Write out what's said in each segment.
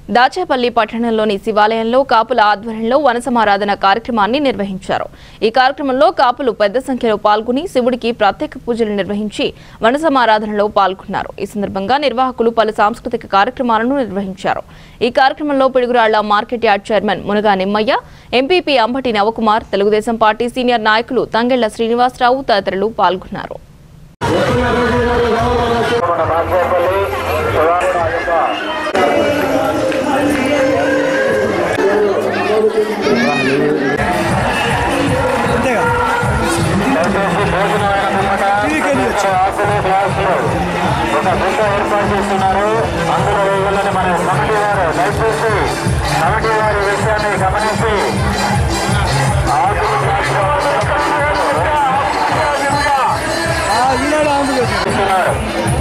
దాచేపల్లి పట్టణంలోని శివాలయంలో కాపుల ఆధ్వర్యంలో వనసమారాధన కార్యక్రమాన్ని నిర్వహించారు ఈ కార్యక్రమంలో కాపులు పెద్ద సంఖ్యలో పాల్గొని శివుడికి ప్రత్యేక పూజలు నిర్వహించి వనసమారాధనలో పాల్గొన్నారు ఈ సందర్భంగా నిర్వాహకులు పలు సాంస్కృతిక కార్యక్రమాలను నిర్వహించారు ఈ కార్యక్రమంలో Piduguralla market yard chairman Munaga Nimmaiah MPP Ambati Navakumar Telugudesam party senior నాయకులు తంగెళ్ల శ్రీనివాసరావు తదితరులు పాల్గొన్నారు ఒక గుంట ఏర్పాటు చేస్తున్నారు అందులో వేయాలని మన కమిటీ వారు దయచేసి కమిటీ వారి విషయాన్ని గమనించి ఆకులు చేస్తున్నారు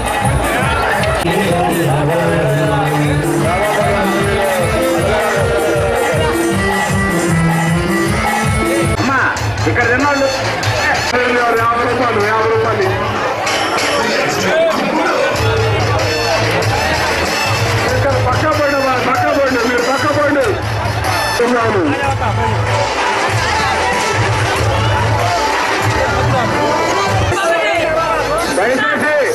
అమ్మా ఇక్కడ తిన్నాళ్ళు యాభై రూపాయలు యాభై రూపాయలు ఇక్కడ పక్క పడి పక్క పడి మీరు పక్క పడి తిన్నాను దయచేసి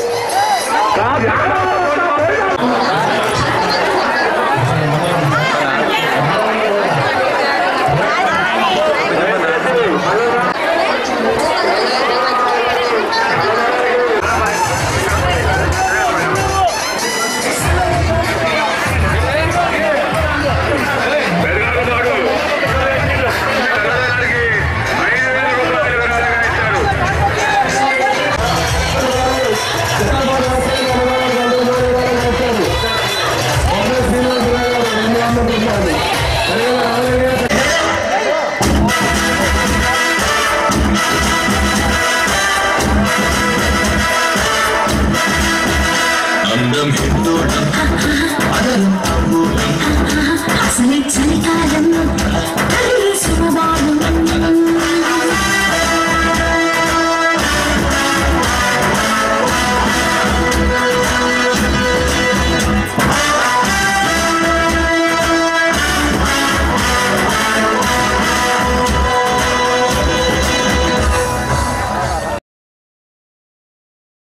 పెరగాలన్నాడు పెరగడానికి ఐదు వేల రూపాయలు విరాళంగా ఇచ్చారు అందం హిందూడం అదరం తాంబూలం అసలే చలికాలం